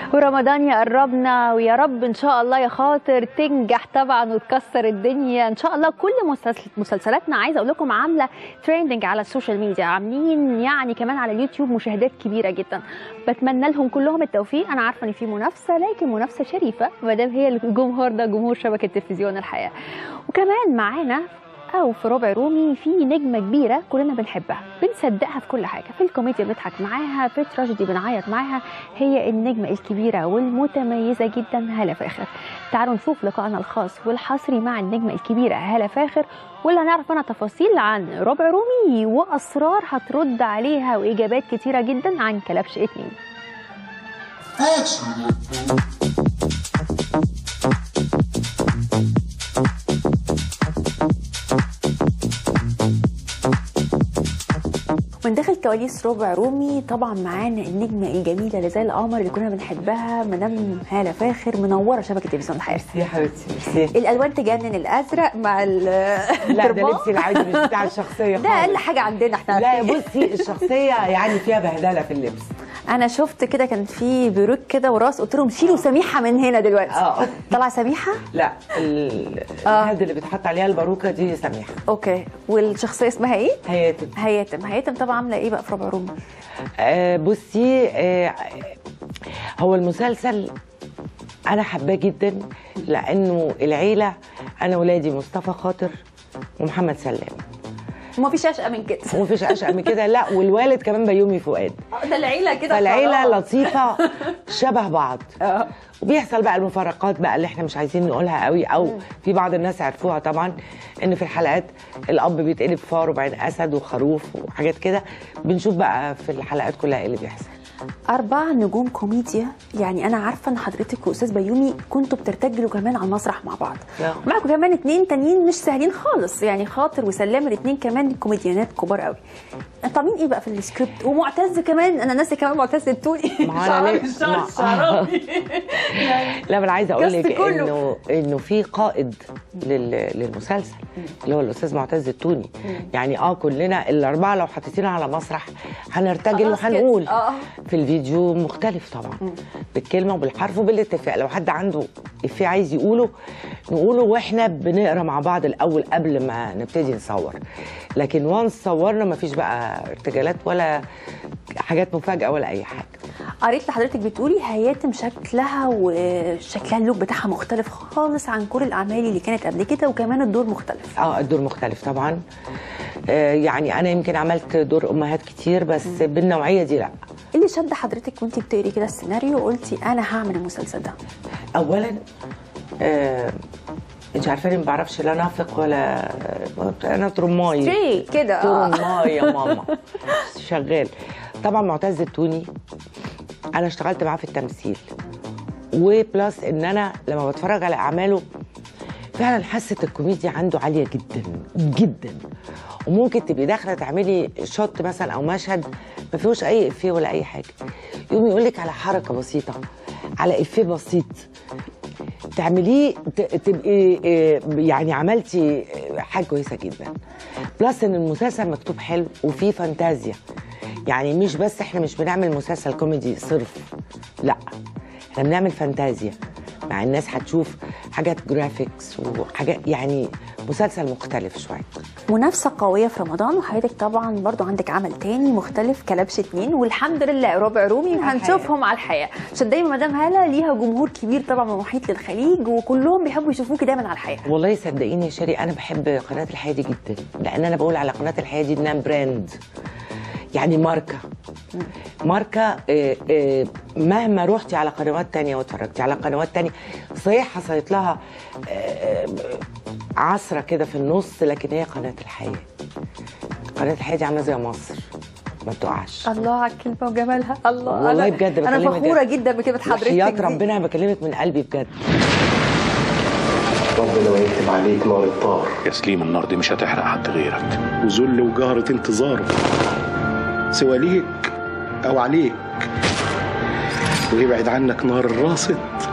ورمضان يقربنا ويا رب ان شاء الله يا خاطر تنجح طبعا وتكسر الدنيا ان شاء الله كل مسلسل- مسلسلاتنا عايزه اقول لكم عامله تريندنج على السوشيال ميديا عاملين يعني كمان على اليوتيوب مشاهدات كبيره جدا بتمنى لهم كلهم التوفيق انا عارفه ان في منافسه لكن منافسه شريفه ما دام هي الجمهور ده جمهور شبكه تلفزيون الحياه وكمان معانا او في ربع رومي في نجمه كبيره كلنا بنحبها بنصدقها في كل حاجه في الكوميديا بنضحك معاها في التراجيدي بنعيط معاها هي النجمه الكبيره والمتميزه جدا هاله فاخر تعالوا نشوف لقائنا الخاص والحصري مع النجمه الكبيره هاله فاخر واللي هنعرف منها تفاصيل عن ربع رومي واسرار هترد عليها واجابات كتيره جدا عن كلبش اتنين من داخل كواليس ربع رومي طبعا معانا النجمه الجميله اللي زي القمر اللي كنا بنحبها مدام هاله فاخر منوره شبكه تلفزيون الحياه يا حبيبتي ميرسي الالوان تجنن الازرق مع ال لا ده الترباط. لبسي العادي مش بتاع الشخصيه ده خالص. اقل حاجه عندنا احنا لا عارفين. بصي الشخصيه يعني فيها بهدله في اللبس انا شفت كده كان في بيروت كده وراس قلت لهم شيلوا سميحه من هنا دلوقتي اه طلع سميحه لا ال- آه. الهد اللي بيتحط عليها الباروكه دي سميحه اوكي والشخصيه اسمها ايه هياتم هياتم هياتم طبعا عامله ايه بقى في ربع رومي آه بصي آه هو المسلسل انا حباه جدا لانه العيله انا ولادي مصطفى خاطر ومحمد سلام وما فيش اشقى من كده ومفيش اشقى من كده لا والوالد كمان بيومي فؤاد ده العيله كده فالعيله خلاص. لطيفه شبه بعض آه. وبيحصل بقى المفارقات بقى اللي احنا مش عايزين نقولها قوي او في بعض الناس عرفوها طبعا ان في الحلقات الاب بيتقلب فار وبعدين اسد وخروف وحاجات كده بنشوف بقى في الحلقات كلها ايه اللي بيحصل أربع نجوم كوميديا يعني أنا عارفة إن حضرتك وأستاذ بيومي كنتوا بترتجلوا كمان على المسرح مع بعض نعم. ومعكم كمان اتنين تانيين مش سهلين خالص يعني خاطر وسلام الاتنين كمان كوميديانات كبار قوي انتوا عاملين ايه بقى في السكريبت ومعتز كمان انا ناسي كمان معتز التوني ما أنا ليه- الشعر ما- الشعراوي لا ما انا عايزه اقول كاست لك كله. انه انه في قائد لل- للمسلسل اللي هو الاستاذ معتز التوني يعني اه كلنا الاربعه لو حطيتينا على مسرح هنرتجل خلاص كده. وهنقول آه. في الفيديو مختلف طبعا بالكلمه وبالحرف وبالاتفاق لو حد عنده افيه عايز يقوله نقوله واحنا بنقرا مع بعض الاول قبل ما نبتدي نصور لكن وانس صورنا مفيش بقى ارتجالات ولا حاجات مفاجاه ولا اي حاجه قريت لحضرتك بتقولي هياتم شكلها وشكلها اللوك بتاعها مختلف خالص عن كل الأعمال اللي كانت قبل كده وكمان الدور مختلف اه الدور مختلف طبعا آه يعني انا يمكن عملت دور امهات كتير بس بالنوعيه دي لا ايه اللي شد حضرتك وانت بتقري كده السيناريو وقلتي انا هعمل المسلسل ده اولا آه انت عارفاني ما بعرفش لا نافق ولا انا ترماي ستريت كده اه ترماي يا ماما شغال طبعا معتز التوني انا اشتغلت معاه في التمثيل وبلس ان انا لما بتفرج على اعماله فعلا حاسه الكوميديا عنده عاليه جدا جدا وممكن تبقي داخله تعملي شوت مثلا او مشهد ما فيهوش اي افيه ولا اي حاجه يقوم يقول لك على حركه بسيطه على افيه بسيط تعمليه ت- تبقي آه، يعني عملتي آه، حاجه كويسه جدا بلس ان المسلسل مكتوب حلو وفيه فانتازيا يعني مش بس احنا مش بنعمل مسلسل كوميدي صرف لا احنا بنعمل فانتازيا مع الناس هتشوف حاجات جرافيكس وحاجات يعني مسلسل مختلف شويه منافسه قويه في رمضان وحضرتك طبعا برضو عندك عمل تاني مختلف كلبش اتنين والحمد لله ربع رومي وهنشوفهم على الحياه عشان دايما مدام هاله ليها جمهور كبير طبعا من محيط للخليج وكلهم بيحبوا يشوفوكي دايما على الحياه والله صدقيني يا شيري انا بحب قناه الحياه دي جدا لان انا بقول على قناه الحياه دي انها براند يعني ماركه ماركه آه، آه، مهما رحتي على قنوات تانية واتفرجتي على قنوات تانية صحيح حصلت لها آه، عصرة كده في النص لكن هي قناة الحياة قناة الحياة دي عاملة زي مصر ما بتقعش الله على الكلمه وجمالها الله والله أنا- بجد انا بكلمك فخوره جد. جدا بكلمه حضرتك وحياة دي. ربنا أنا بكلمك من قلبي بجد ربنا ما يكتب عليك نار الطار يا سليم النار دي مش هتحرق حد غيرك وذل وجهرة انتظاره سوى ليك أو عليك ويبعد عنك نار الراصد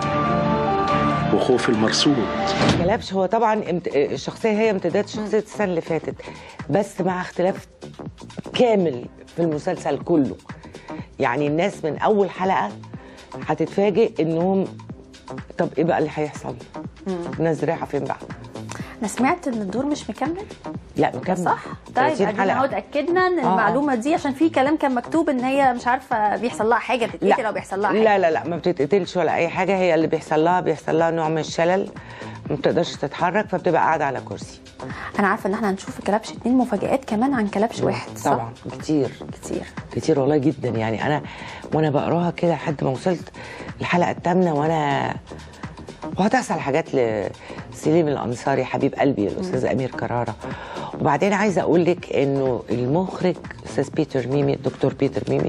وخوف المرصود كلبش هو طبعا امت... الشخصيه هي امتداد شخصيه السنه اللي فاتت بس مع اختلاف كامل في المسلسل كله يعني الناس من اول حلقه هتتفاجئ انهم طب ايه بقى اللي هيحصل؟ الناس رايحه فين بقى؟ انا سمعت ان الدور مش مكمل لا مكمل صح طيب 30 ادينا اهو حلقه اتاكدنا ان آه. المعلومه دي عشان في كلام كان مكتوب ان هي مش عارفه بيحصل لها حاجه بتتقتل او بيحصل لها حاجه لا لا لا ما بتتقتلش ولا اي حاجه هي اللي بيحصل لها بيحصل لها نوع من الشلل ما بتقدرش تتحرك فبتبقى قاعده على كرسي انا عارفه ان احنا هنشوف في كلبش اتنين مفاجآت كمان عن كلبش واحد صح؟ طبعا كتير كتير كتير والله جدا يعني انا وانا بقراها كده لحد ما وصلت الحلقه الثامنه وانا وهتحصل حاجات لسليم الانصاري حبيب قلبي الاستاذ امير كراره وبعدين عايزه اقول لك انه المخرج استاذ بيتر ميمي الدكتور بيتر ميمي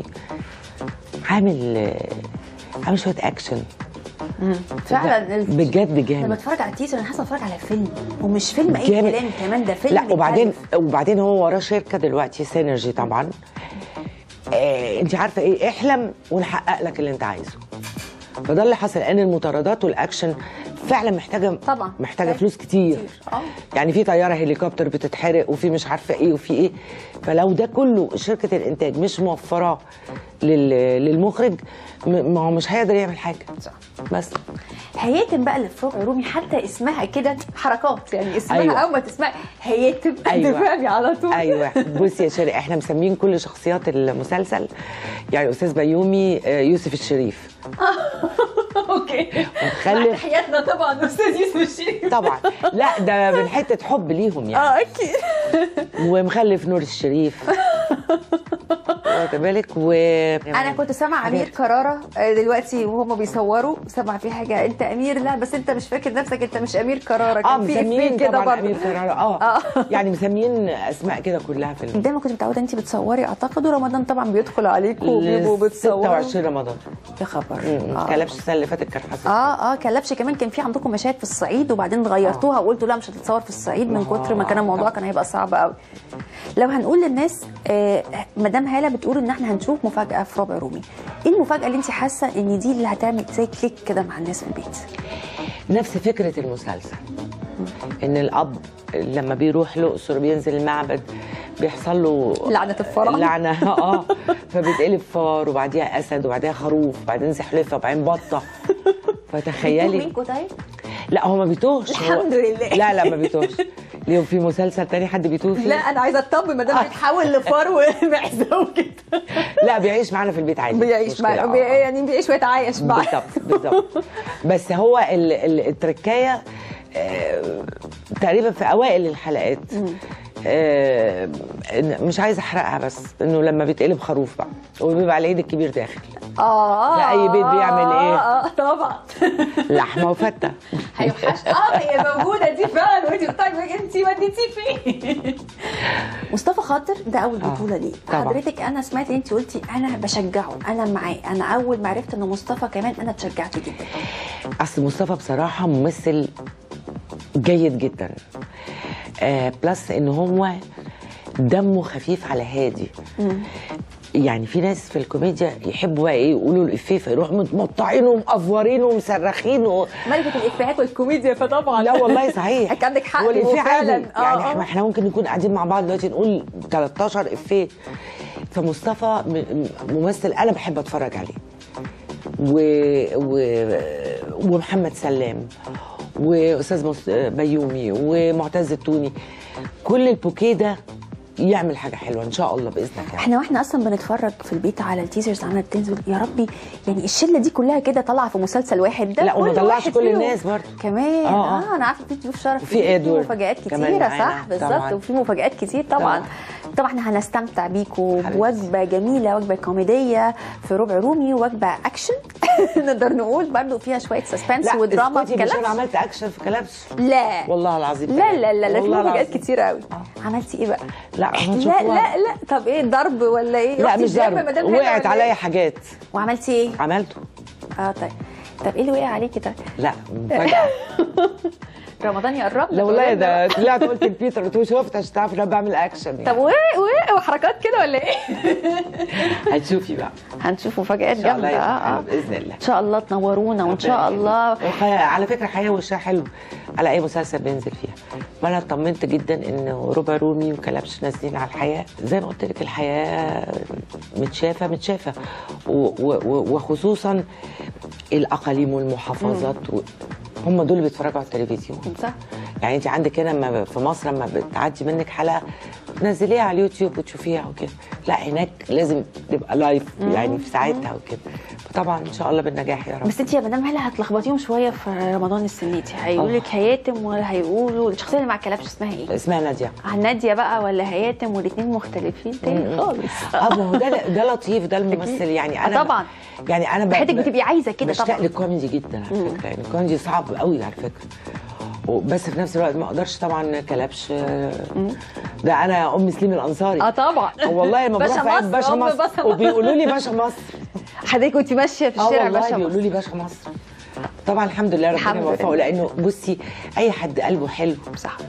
عامل عامل شويه اكشن فعلا ال- بجد لما جامد اتفرج على التيزر انا حاسه اتفرج على فيلم ومش فيلم اي جامد. كلام كمان ده فيلم لا وبعدين متألف. وبعدين هو وراه شركه دلوقتي سينرجي طبعا آه انت عارفه ايه احلم ونحقق لك اللي انت عايزه فده اللي حصل لان المطاردات والاكشن فعلا محتاجه طبعا. محتاجه طيب. فلوس كتير كتير. اه. يعني في طياره هليكوبتر بتتحرق وفي مش عارفه ايه وفي ايه فلو ده كله شركه الانتاج مش موفراه لل- للمخرج م- ما هو مش هيقدر يعمل حاجه صح. بس هيتم بقى اللي في ربع رومي حتى اسمها كده حركات يعني اسمها أيوة. اول ما تسمع هيتم أيوة. تفهمي على طول ايوه بصي يا شيري احنا مسمين كل شخصيات المسلسل يعني استاذ بيومي آه، يوسف الشريف اوكي ومخلف- مع تحياتنا طبعا استاذ يوسف الشريف طبعا لا ده من حته حب ليهم يعني اه اكيد ومخلف نور الشريف واخد بالك و انا كنت سامع امير كراره آه، دلوقتي وهم بيصوروا سامع في حاجه انت امير لا بس انت مش فاكر نفسك انت مش امير كراره اه كان في مسميين إفيه كده طبعا برضه امير كرارة اه آه. يعني مسميين اسماء كده كلها في الم... دايما كنت متعوده انت بتصوري اعتقد ورمضان طبعا بيدخل عليكم وبيبقوا بتصوروا 26 رمضان يا خبر ما آه. كلبش السنه اللي فاتت كان حصل اه اه كلبش كمان كان في عندكم مشاهد في الصعيد وبعدين غيرتوها وقلتوا لا مش هتتصور في الصعيد من كتر ما كان الموضوع كان هيبقى صعب قوي لو هنقول للناس آه مدام هاله بتقول ان احنا هنشوف مفاجاه في ربع رومي ايه المفاجاه اللي انت حاسه ان دي اللي هتعمل زي كليك كده مع الناس في البيت نفس فكره المسلسل ان الاب لما بيروح الاقصر بينزل المعبد بيحصل له لعنة الفراعنة. لعنه اه فبيتقلب فار وبعديها اسد وبعديها خروف وبعدين زحلفه وبعدين بطه فتخيلي منكم طيب لا هو ما بيتوهش هو- الحمد لله. لا لا ما بيتوهش ليه في مسلسل تاني حد بيتوه فيه لا انا عايزه اطمن ما دام بيتحول لفار ومعزه وكده لا بيعيش معانا في البيت عادي بيعيش مشكلة، مع آه. بي... يعني بيعيش ويتعايش معاه بالظبط بالظبط بس هو ال- ال- التركايه آه، تقريبا في اوائل الحلقات آه، إن- مش عايزه احرقها بس انه لما بيتقلب خروف بقى وبيبقى العيد الكبير داخل اه في أي بيت بيعمل إيه؟ اه آه، طبعا لحمه وفته هيوحش اه هي موجوده دي فعلا وانت طيب انت وديتيه فين مصطفى خاطر ده اول آه، بطوله ليه طبعاً. حضرتك انا سمعت انت قلتي انا بشجعه انا معاه انا اول ما عرفت ان مصطفى كمان انا اتشجعت جدا اصل مصطفى بصراحه ممثل جيد جدا آه بلس ان هو دمه خفيف على هادي يعني في ناس في الكوميديا يحبوا بقى ايه يقولوا الافيه فيروحوا متمطعين ومقفورين ومصرخين و... ملكه الافيهات والكوميديا فطبعا لا والله صحيح حضرتك عندك حق والإفيه وفعلاً، عادي آه، يعني آه. احنا احنا ممكن نكون قاعدين مع بعض دلوقتي نقول 13 افيه فمصطفى م- م- ممثل انا بحب اتفرج عليه و... و... ومحمد سلام واستاذ مس- بيومي ومعتز التوني كل البوكيه ده يعمل حاجه حلوه ان شاء الله باذن الله احنا واحنا اصلا بنتفرج في البيت على التيزرز عماله بتنزل يا ربي يعني الشله دي كلها كده طالعه في مسلسل واحد ده لا، وما كل طلعش واحد كل فيهم. الناس برضه. كمان آه، اه, آه. انا عارفه في ضيوف شرف وفي كتير، إدوارد مفاجآت كمان كتيره معانا. صح بالظبط طبعاً. وفي مفاجآت كتير طبعا طبعاً. طبعا احنا هنستمتع بيكم حبيبتي. بوجبه جميله وجبه كوميديه في ربع رومي وجبه اكشن نقدر نقول برضه فيها شويه سسبنس لا ودراما اسكتي مش انا كلام عملت اكشن في كلبش لا والله العظيم لا لا لا لا في والله مفاجآت العظيم. كتير قوي آه. عملتي ايه بقى؟ لا ما لا تشوفوها. لا لا طب ايه ضرب ولا ايه؟ لا رحتي مش الجيم ضرب مدام هنا وقعت ولا عليا إيه؟ حاجات وعملتي ايه؟ عملته اه طيب طب ايه اللي وقع عليكي طيب؟ لا مفاجأة رمضان يقرب لا والله ده طلعت قلت لبيتر قلت له شفت عشان تعرف ان انا بعمل اكشن يعني. طب وايه وايه وحركات كده ولا ايه هتشوفي بقى هنشوف مفاجآت ان شاء الله جامده يا اه اه باذن الله ان شاء الله تنورونا وان شاء الله وخ- على فكره حياه وشها حلو على اي مسلسل بينزل فيها وانا اطمنت جدا ان ربع رومي وكلبش نازلين على الحياه زي ما قلت لك الحياه متشافه متشافه و- و- و- وخصوصا الاقاليم والمحافظات و- هم دول اللي بيتفرجوا على التلفزيون صح يعني انت عندك هنا لما في مصر لما بتعدي منك حلقه تنزليها على اليوتيوب وتشوفيها وكده لا هناك لازم تبقى لايف يعني في ساعتها وكده فطبعا ان شاء الله بالنجاح يا رب بس انت يا مدام هلا هتلخبطيهم شويه في رمضان السنه دي هيقولوا لك هياتم ولا هيقولوا الشخصيه اللي مع الكلبش اسمها ايه؟ اسمها ناديه عن ناديه بقى ولا هياتم والاثنين مختلفين تاني خالص اه ما هو ده ده لطيف ده الممثل يعني انا آه طبعا. يعني انا ب- حضرتك ب- بتبقي عايزه كده بشتاق طبعا للكوميدي جدا على فكره يعني الكوميدي صعب قوي على فكره و- بس في نفس الوقت ما اقدرش طبعا كلبش آه، ده انا ام سليم الانصاري اه طبعا والله لما باشا بروح في عيد مصر، باشا أم مصر باشا مصر. وبيقولوا لي باشا مصر حضرتك وانت ماشيه في اه الشارع والله باشا بيقولوا لي باشا مصر طبعا الحمد لله الحمد ربنا يوفقه لله. لانه بصي اي حد قلبه حلو صح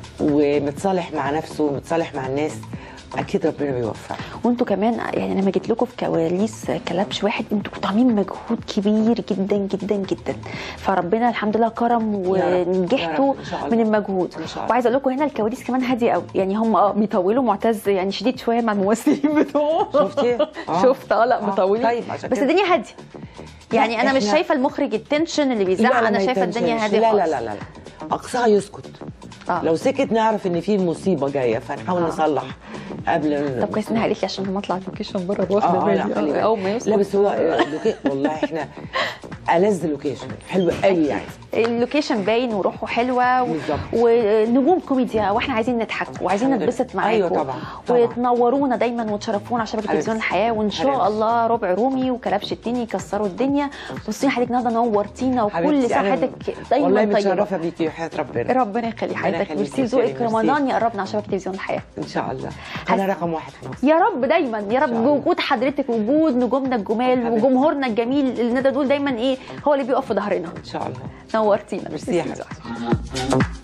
ومتصالح مع نفسه ومتصالح مع الناس اكيد ربنا بيوفقه وانتوا كمان يعني لما جيت لكم في كواليس كلبش واحد انتوا كنتوا عاملين مجهود كبير جدا جدا جدا فربنا الحمد لله كرم يا رب، يا ونجحتوا رب، إن شاء الله. من المجهود إن شاء الله. وعايزه اقول لكم هنا الكواليس كمان هاديه قوي يعني هم اه بيطولوا معتز يعني شديد شويه مع الممثلين بتوعه شفتي؟ آه. شفت اه لا آه، مطولين طيب، عشان بس كده. الدنيا هاديه يعني انا مش إحنا- شايفه المخرج التنشن اللي بيزعق لا، لا، انا ما شايفه الدنيا يتنشنش. هاديه لا لا خالص. لا لا لا اقصاها يسكت آه. لو سكت نعرف ان في مصيبه جايه فنحاول آه. نصلح قبل طب كويس انها قالت لي عشان لما اطلع اللوكيشن بره اه آه، لا خلي بالك. اول ما يوصل لا بس هو آه، لوكي... والله احنا ألذ لوكيشن حلو قوي يعني اللوكيشن باين وروحه حلوه و... بالظبط. ونجوم كوميديا واحنا عايزين نضحك وعايزين الحمد لله. نتبسط معاكم أيوة طبعا، طبعا. وتنورونا دايما وتشرفونا على شبكه حبيبتي. تلفزيون الحياه وان شاء حبيبتي. الله ربع رومي وكلبش التاني يكسروا الدنيا بصي حضرتك النهارده نورتينا وكل حبيبتي، سنه أنا حضرتك دايما والله طيبه متشرفه بيكي وحياه ربنا ربنا يخلي حضرتك يخليكي ميرسي يا ذوقك سيدي، ميرسي. رمضان يقربنا على شبكه تلفزيون الحياه ان شاء الله انا رقم واحد في مصر يا رب دايما يا رب شاء الله. وجود حضرتك وجود نجومنا الجمال حبيبتي. وجمهورنا الجميل اللي نقدر نقول دايما ايه هو اللي بيقف في ظهرنا ان شاء الله نورتينا ميرسي يا ميرسي. حبيبتي